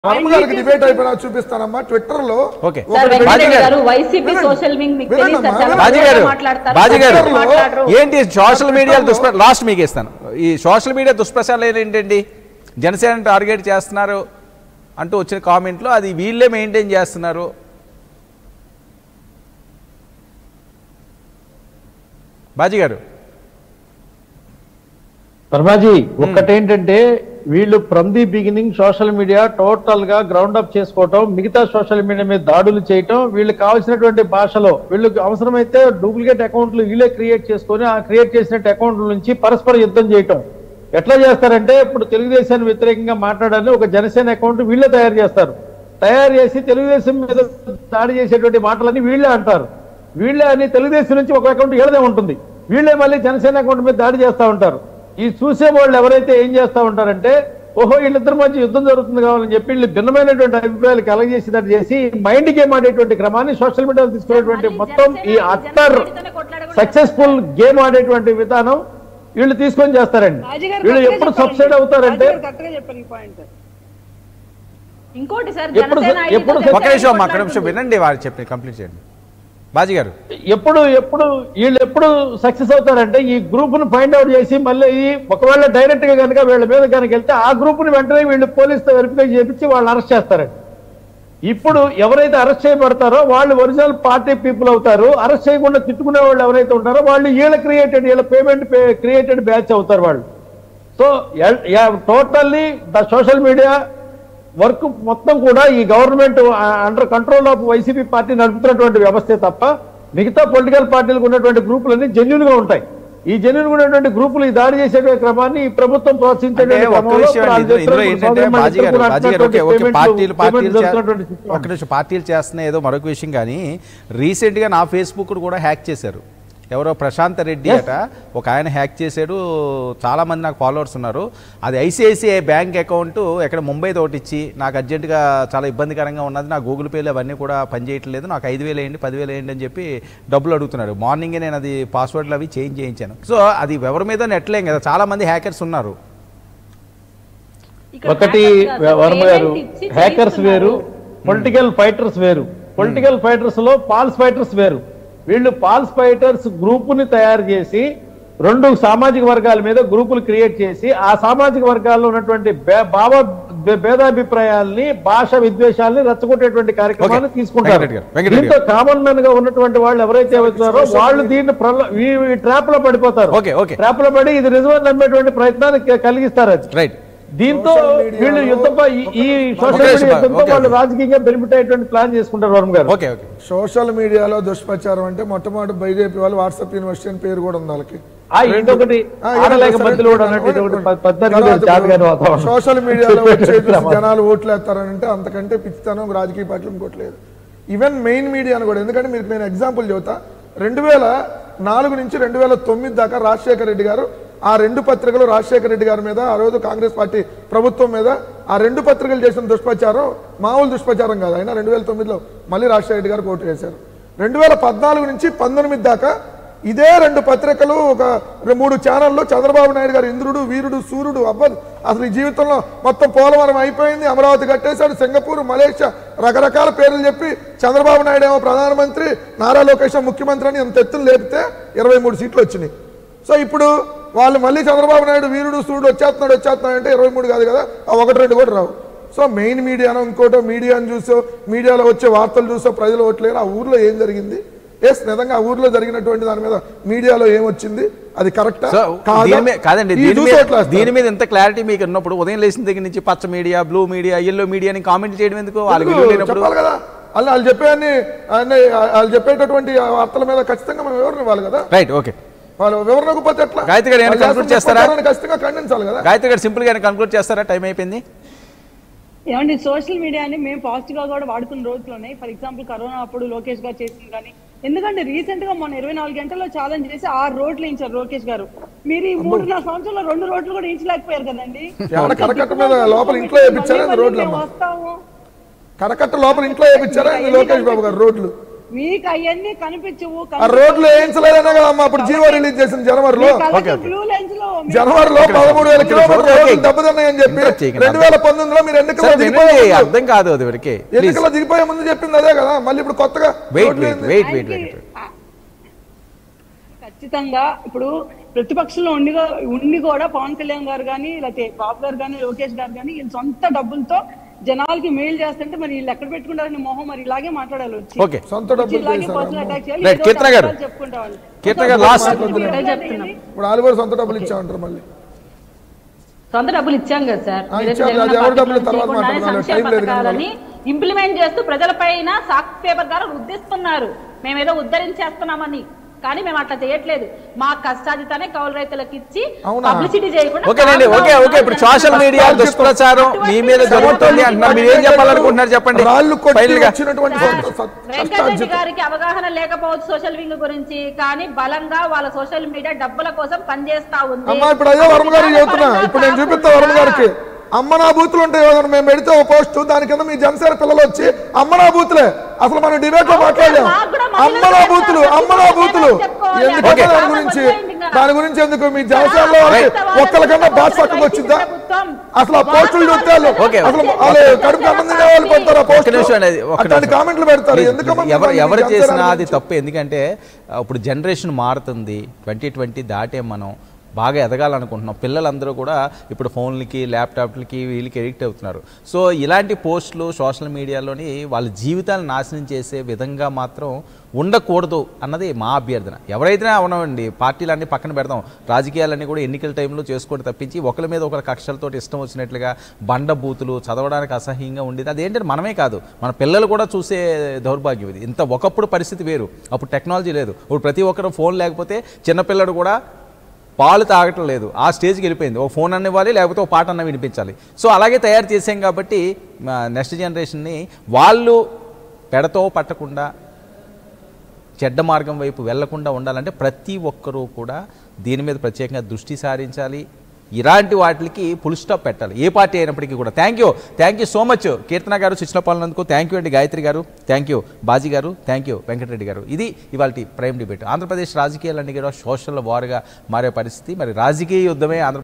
వర్మ గారికి డిబేట్ అయిపోయినా చూపిస్తానమ్మా ట్విట్టర్ లో ఓకే. ఒక సార్ debate- వెంకటరెడ్డి బాజీ గారు గారు. వైసీపీ వినండి. సోషల్ వింగ్ మీకు వినండి తెలియదు సార్ అమ్మా, చాలా వినండి. బాజీ దూరంగా గారు మాట్లాడతారు బాజీ గారు ఎవరు మాట్లాడరు ఏంటి సోషల్ మీడియా దుష్ప్ర లాస్ట్ మీకు ఇస్తాను ఈ సోషల్ మీడియా దుష్ప్రచారాలు ఏంటండి జనసేన టార్గెట్ చేస్తున్నారు అంటూ వచ్చిన కామెంట్లో అది వీళ్ళే మెయింటైన్ చేస్తున్నారు బాజీ గారు పరమాజీ ఒక్కటేంటంటే వీళ్ళు from the beginning social media total గా గ్రౌండ్ అప్ చేసుకోవటం మిగతా సోషల్ మీడియా మీద దాడులు చేయటం వీళ్ళకి కావాల్సినటువంటి భాషలో వీళ్ళకి అవసరమైతే డూప్లికేట్ అకౌంట్లు వీళ్ళే క్రియేట్ చేసుకొని ఆ క్రియేట్ చేసిన అకౌంట్ల నుంచి పరస్పర యుద్ధం చేయటం ఎట్లా చేస్తారంటే ఇప్పుడు తెలుగుదేశాన్ని వ్యతిరేకంగా మాట్లాడాలని ఒక జనసేన అకౌంట్ వీళ్ళే తయారు చేస్తారు తయారు చేసి తెలుగుదేశం మీద దాడి చేసేటువంటి మాటలన్నీ వీళ్ళే అంటారు వీళ్ళే అని తెలుగుదేశం నుంచి ఒక అకౌంట్ వీళ్ళదే ఉంటుంది వీళ్ళే మళ్ళీ జనసేన అకౌంట్ మీద దాడి చేస్తా ఉంటారు ఈ చూసే వాళ్ళు ఎవరైతే ఏం చేస్తా ఉంటారంటే ఓహో వీళ్ళిద్దరి మధ్య యుద్ధం జరుగుతుంది కావాలని చెప్పి వీళ్ళు భిన్నమైనటువంటి అభిప్రాయాలు కలగజేసినట్టు చేసి మైండ్ గేమ్ ఆడేటువంటి క్రమాన్ని సోషల్ మీడియాలో తీసుకునేటువంటి మొత్తం ఈ అట్టర్ సక్సెస్ఫుల్ గేమ్ ఆడేటువంటి విధానం వీళ్ళు తీసుకొని చేస్తారండి రాజుగారు వీళ్ళు కరెక్ట్గా ఎప్పుడు చెప్పారండి. సబ్సైడ్ అవుతారంటే రాజుగారు కరెక్ట్గా చెప్పారు ఈ పాయింట్ ఇంకోటి సార్ ఎప్పుడు జనసేన సార్- ఎప్పుడు ఐదుగురు సార్- ఒక నిమిషం అమ్మా, ఒక్క కొట్లాడుతుంది. నిమిషం వినండి వారు చెప్పి కంప్లీట్ చేయండి బాజీ గారు ఎప్పుడు ఎప్పుడు వీళ్ళు ఎప్పుడు సక్సెస్ అవుతారంటే ఈ గ్రూప్ ను ఫైండ్ అవుట్ చేసి మళ్ళీ ఈ ఒకవేళ డైరెక్ట్ గా కనుక వీళ్ళ మీద కనుక వెళ్తే ఆ గ్రూప్ ని వెంటనే వీళ్ళు పోలీసుతో వెరిఫై చేపించి వాళ్ళు అరెస్ట్ చేస్తారండి ఇప్పుడు ఎవరైతే అరెస్ట్ చేయబడతారో వాళ్ళు ఒరిజినల్ పార్టీ పీపుల్ అవుతారు అరెస్ట్ చేయకుండా తిట్టుకునే వాళ్ళు ఎవరైతే ఉంటారో వాళ్ళు వీళ్ళ క్రియేటెడ్ వీళ్ళ పేమెంట్ క్రియేటెడ్ బ్యాచ్ అవుతారు వాళ్ళు so totally the social media work మొత్తం కూడా ఈ government under control of YCP party నడుపుతున్నటువంటి వ్యవస్థే తప్ప మిగతా పొలిటికల్ పార్టీలకు ఉన్నటువంటి గ్రూపులన్నీ జెన్యున్ గా ఉంటాయి ఈ జెన్యున్ గా ఉన్నటువంటి గ్రూపులు ఈ దాడి చేసే క్రమాన్ని ఈ ప్రభుత్వం అంటే ప్రోత్సహించే ఒక్క విషయం అండి ఇందులో ఇందులో ఏంటంటే బాజీ గారు బాజీ గారు ఓకే ఓకే పార్టీలు పార్టీలు చే- ఒక్క నిమిషం పార్టీలు చేస్తున్న ఏదో మరొక విషయం కానీ రీసెంట్గా నా ఫేస్బుక్ కూడా హ్యాక్ చేశారు ఎవరో ప్రశాంత్ రెడ్డి అట ఒక ఆయన హ్యాక్ చేశాడు చాలా మంది నాకు ఫాలోవర్స్ ఉన్నారు అది ఐసిఐసిఐ బ్యాంక్ అకౌంట్ ఎక్కడ ముంబైతో ఒకటి ఇచ్చి నాకు అర్జెంటుగా చాలా ఇబ్బందికరంగా ఉన్నది నా గూగుల్ పేలు అవన్నీ కూడా పనిచేయట్లేదు నాకు ఐదు వేలు వేయండి పదివేలు వేయండి అని చెప్పి డబ్బులు అడుగుతున్నాడు మార్నింగే నేను అది పాస్వర్డ్లు అవి చేంజ్ చేయించాను సో అది ఎవరి మీద నెట్లేం కదా చాలా మంది హ్యాకర్స్ ఉన్నారు ఇక్కడ ఒకటి hackers కాదు, వర్మ గారు payment ఇచ్చి హ్యాకర్స్ వేరు చేయిస్తున్నారు. పొలిటికల్ ఫైటర్స్ వేరు పొలిటికల్ ఫైటర్స్ లో పాల్స్ ఫైటర్స్ వేరు వీళ్ళు పాల్స్ ఫైటర్స్ గ్రూప్ ని తయారు చేసి రెండు సామాజిక వర్గాల మీద గ్రూపులు క్రియేట్ చేసి ఆ సామాజిక వర్గాల్లో ఉన్నటువంటి బే- భావ భే- భేదాభిప్రాయాల్ని భాష విద్వేషాలని రెచ్చగొట్టేటువంటి కార్యక్రమాన్ని ఓకే. తీసుకుంటారు వెంకటరెడ్డి గారు, వెంకటరెడ్డి దీంతో కామన్ మెన్ గా ఉన్నటువంటి వాళ్ళు ఎవరైతే అవుతున్నారో వాళ్ళు దీన్ని ట్రాప్ లో పడిపోతారు ఓకే, ఓకే. ట్రాప్ లో పడి ఇది నిజమని నమ్మేటువంటి ప్రయత్నాన్ని క- కలిగిస్తారు అది రైట్ దీంతో వీళ్ళు యుద్ధంపై ఈ- ఈ సోషల్ ఓకే, మీడియా యుద్ధంతో ఓకే, వాళ్ళు ఓకే. రాజకీయంగా బెనిఫిట్ అయ్యేటువంటి ప్లాన్ చేసుకుంటారు వరుణ్ గారు ఓకే ఓకే సోషల్ మీడియాలో దుష్ప్రచారం అంటే మొట్టమొదటి బీజేపీ వాళ్ళు వాట్సాప్ యూనివర్సిటీ అని పేరు కూడా ఉంది వాళ్ళకి ఆ, ఇంకొకటి ఆ, ఆడలేక సరే, మంత్రులు కూడా అన్నట్టు సరే, ఇదొకటి సరే. పద్ధతిగా తర్వాత జాతకాన్ని వాతావరణం. సోషల్ మీడియాలో వచ్చే చూసి జనాలు ఓట్లు వేస్తారంటే అంతకంటే పిచ్చితనం రాజకీయ పార్టీలు ఇంకోట్లేదు ఈవెన్ మెయిన్ మీడియాను కూడా ఎందుకంటే మీకు నేను ఎగ్జాంపుల్ చెబుతా రెండు వేల నాలుగు నుంచి రెండు వేల తొమ్మిది దాకా రాజశేఖర రెడ్డి గారు ఆ రెండు పత్రికలు రాజశేఖర రెడ్డి గారి మీద ఆ రోజు కాంగ్రెస్ పార్టీ ప్రభుత్వం మీద ఆ రెండు పత్రికలు చేసిన దుష్ప్రచారం మామూలు దుష్ప్రచారం కాదు అయినా రెండు వేల తొమ్మిదిలో మళ్ళీ రాజశేఖర రెడ్డి గారు ఓటు వేశారు రెండు వేల పద్నాలుగు నుంచి పంతొమ్మిది దాకా ఇదే రెండు పత్రికలు ఒక రె- మూడు ఛానళ్ళు చంద్రబాబు నాయుడు గారు ఇంద్రుడు వీరుడు సూర్యుడు అబ్బద్ అసలు ఈ జీవితంలో మొత్తం పోలవరం అయిపోయింది అమరావతి కట్టేశాడు సింగపూర్ మలేషియా రకరకాల పేర్లు చెప్పి చంద్రబాబు నాయుడు ఏమో ప్రధానమంత్రి నారా లోకేష్ ఏమో ముఖ్యమంత్రి అని ఎంత ఎత్తులు లేపితే ఇరవై మూడు సీట్లు వచ్చినాయి సో ఇప్పుడు వాళ్ళు మళ్ళీ చంద్రబాబు నాయుడు వీరుడు సూర్యుడు వచ్చేస్తున్నాడు వచ్చేస్తున్నాడు అంటే ఇరవై మూడు కాదు కదా ఆ ఒకటి రెండు కూడా రావు సో మెయిన్ మీడియానో ఇంకోటో మీడియాను చూసో మీడియాలో వచ్చే వార్తలు చూసో ప్రజలు ఓట్లేరు ఆ ఊర్లో ఏం జరిగింది ఎస్ నిజంగా ఆ ఊర్లో జరిగినటువంటి దాని మీద మీడియాలో ఏం వచ్చింది అది కరెక్టా సో కాదా? దీని మీద కాదండి ఈ దీని చూసి మీద ఓట్లేస్తారు. దీని మీద ఎంత క్లారిటీ మీకు ఉన్నప్పుడు ఉదయం లేచిన దగ్గర నుంచి పచ్చ media blue media yellow media అని కామెంట్ చేయడం ఎందుకు వాళ్ళకి ఎందుకు? విలువ లేనప్పుడు చెప్పాలి కదా వాళ్ళు వాళ్ళు చెప్పేవన్నీ అన్ని వాళ్ళు చెప్పేటటువంటి ఆ వార్తల మీద ఖచ్చితంగా మనం వివరణ ఇవ్వాలి కదా రైట్ ఓకే వాళ్ళు వివరణకపోతే ఎట్లా గాయత్రి గారు ఏమైనా వాళ్ళు conclude చేస్తున్న చేస్తారా? ప్రచారాన్ని ఖచ్చితంగా ఖండించాలి కదా గాయత్రి గారు సింపుల్ గా కంక్లూడ్ చేస్తారా టైం అయిపోయింది ఏమండి సోషల్ మీడియాని మేము పాజిటివ్ గా కూడా వాడుతున్న రోజుల్లోనే ఫర్ ఎగ్జాంపుల్ కరోనా అప్పుడు లోకేష్ గారు చేసింది కానీ ఎందుకంటే రీసెంట్ గా మొన్న ఇరవై నాలుగు గంటల్లో ఛాలెంజ్ చేసి ఆరు రోడ్లు ఇచ్చారు లోకేష్ గారు మీరు ఈ మూడున్నర సంవత్సరంలో రెండు రోడ్లు కూడా ఇచ్చలేకపోయారు కదండి ఏమన్నా కరకట్ట మీద లోపల ఇంట్లో వేయించారా మళ్ళీ రోడ్లు మేము అమ్మా? వస్తాము కరకట్ట లోపల ఇంట్లో వేయించారా లోకేష్ బాబు గారు రోడ్లు మీకు అవన్నీ కనిపించవు ఆ రోడ్లు వేయించలేదనే కదా అమ్మా అప్పుడు జీవో రిలీజ్ చేసిన జనవరిలో బ్లూ లైన్స్ లో మీ- జనవరిలో పదమూడు వేల కిలోమీటర్లు ఓకే. రోడ్లు దెబ్బతిన్నాయని చెప్పి ఇంకా చేయకండి. రెండు వేల పంతొమ్మిదిలో మీరు ఎన్నికల్లో సార్ దిగిపోయే వినండి, ముందు- అర్థం కాదు అది వరకే ప్లీజ్ ఎన్నికల్లో దిగిపోయే ముందు చెప్పింది అదే కదా మళ్ళీ ఇప్పుడు కొత్తగా వెయిట్ రోడ్లు వెయిట్ ఏంది? వెయిట్ వెయిట్ ఆయనకి- వెయిట్ ఆ- ఖచ్చితంగా ఇప్పుడు ప్రతిపక్షంలో ఉండి ఉండి కూడా పవన్ కళ్యాణ్ గారు కానీ లేకపోతే బాబు గారు కానీ లోకేష్ గారు కానీ వీళ్ళ సొంత డబ్బులతో జనాలకి మేలు చేస్తుంటే మరి వీళ్ళు ఎక్కడ పెట్టుకుంటారని మొహం మరి ఇలాగే మాట్లాడాలి వచ్చి ఓకే సొంత డబ్బులు వచ్చి ఇలాగే చేశారు పర్సనల్ అటాక్ చేయాలి రైట్, ఏదో కీర్తన గారు. అబద్ధాలు చెప్పుకుంటామని కీర్తన గారు లాస్ట్ ఇదే చెప్తున్నాం ఇప్పుడు వాళ్ళు కూడా సొంత డబ్బులు ఇచ్చామంటారు మళ్ళీ సొంత డబ్బులు ఇచ్చాం కదా సార్ ఆ, మీరైతే ఇచ్చారు. జగన్ అది ఎవరి పార్టీ డబ్బులు నుంచి తర్వాత చేయకుండానే మాట్లాడదాం. సంక్షేమ టైం లేదు కానీ పథకాలని ఇంప్లిమెంట్ చేస్తూ ప్రజలపైన సాక్ పేపర్ ద్వారా రుద్దిస్తున్నారు మేమేదో ఉద్ధరించేస్తున్నామని కానీ మేము అట్లా చేయట్లేదు మా కష్టాజితానే కౌలు రైతులకు ఇచ్చి అవునా? పబ్లిసిటీ చేయకుండా ఓకేనండి ఓకే ఓకే ఇప్పుడు సోషల్ మీడియా దుష్ప్రచారం మీ మీద జరుగుతుంది అంటున్నారు మీరు ఏం చెప్పాలనుకుంటున్నారు చెప్పండి రాళ్ళు కొట్టి ఫైనల్ గా వచ్చినటువంటి సార్, సొంత- సొంత- వెంకటరెడ్డి కష్టార్జితం. గారికి అవగాహన లేకపోవచ్చు సోషల్ వింగ్ గురించి కానీ బలంగా వాళ్ళ సోషల్ మీడియా డబ్బుల కోసం పనిచేస్తా ఉంది అమ్మా ఇప్పుడు అదే వర్మ గారికి చెబుతున్నా ఇప్పుడు నేను చూపిస్తా వర్మ గారికి అమ్మ నా బూతులు ఉంటాయి కదా మేము పెడితే ఒక పోస్ట్ దాని కింద మీ జనసేన పిల్లలు వచ్చి అమ్మ నా బూతులే అసలు మనం డిబేట్ లో అవును, మాట్లాడలేం మాకు కూడా అమ్మ మహిళలు నా చేస్తారు. బూతులు అమ్మ నా బూతులు చెప్పుకోవాలి. ఎందుకంటే ఓకే. దాని గురించి ఇంకా. దాని గురించి ఎందుకు మీ జనసేనలో వాళ్ళకి ఒక్కరికన్నా బాస్ పక్కకు వచ్చిందా అసలు ఆ పోస్టులు చూస్తే వాళ్ళు ఓకే. అసలు వాళ్ళు కడుపు అన్నం తినే వాళ్ళు పెడతారు ఆ ఒక్క పోస్టులు నిమిషం అండి, ఒక్క అట్లాంటి నిమిషం. కామెంట్లు పెడతారు ప్లీజ్, ఎందుకమ్మా ప్లీజ్. ఎవరు మిమ్మల్ని ఎవరు జనసేన చేసినా అది గురించి? తప్పు ఎందుకంటే ఆ, ఇప్పుడు జనరేషన్ మారుతుంది ట్వంటీ ట్వంటీ దాటే మనం బాగా ఎదగాలనుకుంటున్నాం పిల్లలందరూ కూడా ఇప్పుడు ఫోన్లకి ల్యాప్టాప్లకి వీళ్ళకి ఎడిక్ట్ అవుతున్నారు సో ఇలాంటి పోస్టులు సోషల్ మీడియాలోని వాళ్ళ జీవితాలను నాశనం చేసే విధంగా మాత్రం ఉండకూడదు అన్నది మా అభ్యర్థన ఎవరైతే అవనవండి పార్టీలన్నీ పక్కన పెడదాం రాజకీయాలన్నీ కూడా ఎన్నికల టైంలో చేసుకోండి తప్పించి ఒకరి మీద ఒకరి కక్షలతో ఇష్టం వచ్చినట్లుగా బండ బూతులు చదవడానికి అసహ్యంగా ఉండేది అదేంటంటే మనమే కాదు మన పిల్లలు కూడా చూసే దౌర్భాగ్యం ఇది ఇంత ఒకప్పుడు పరిస్థితి వేరు అప్పుడు టెక్నాలజీ లేదు ఇప్పుడు ప్రతి ఒక్కరు ఫోన్ లేకపోతే చిన్నపిల్లడు కూడా పాలు తాగటం లేదు ఆ స్టేజ్కి వెళ్ళిపోయింది ఒక ఫోన్ అన్న ఇవ్వాలి లేకపోతే ఒక పాట అన్న వినిపించాలి సో అలాగే తయారు చేసాం కాబట్టి నెక్స్ట్ జనరేషన్ని వాళ్ళు పెడతో పట్టకుండా చెడ్డ మార్గం వైపు వెళ్లకుండా ఉండాలంటే ప్రతి ఒక్కరూ కూడా దీని మీద ప్రత్యేకంగా దృష్టి సారించాలి ఇలాంటి వాటికి ఫుల్ స్టాప్ పెట్టాలి ఏ పార్టీ అయినప్పటికీ కూడా thank you thank you so much Keerthana గారు శిక్షణపాలనందుకు థ్యాంక్ యూ అండి గాయత్రి గారు థ్యాంక్ యూ బాజీ గారు థ్యాంక్ యూ వెంకటరెడ్డి గారు ఇది ఇవాళ ప్రైమ్ డిబేట్ ఆంధ్రప్రదేశ్ రాజకీయాలన్నీ కూడా సోషల్ వార్గా మారే పరిస్థితి మరి రాజకీయ యుద్ధమే ఆంధ్ర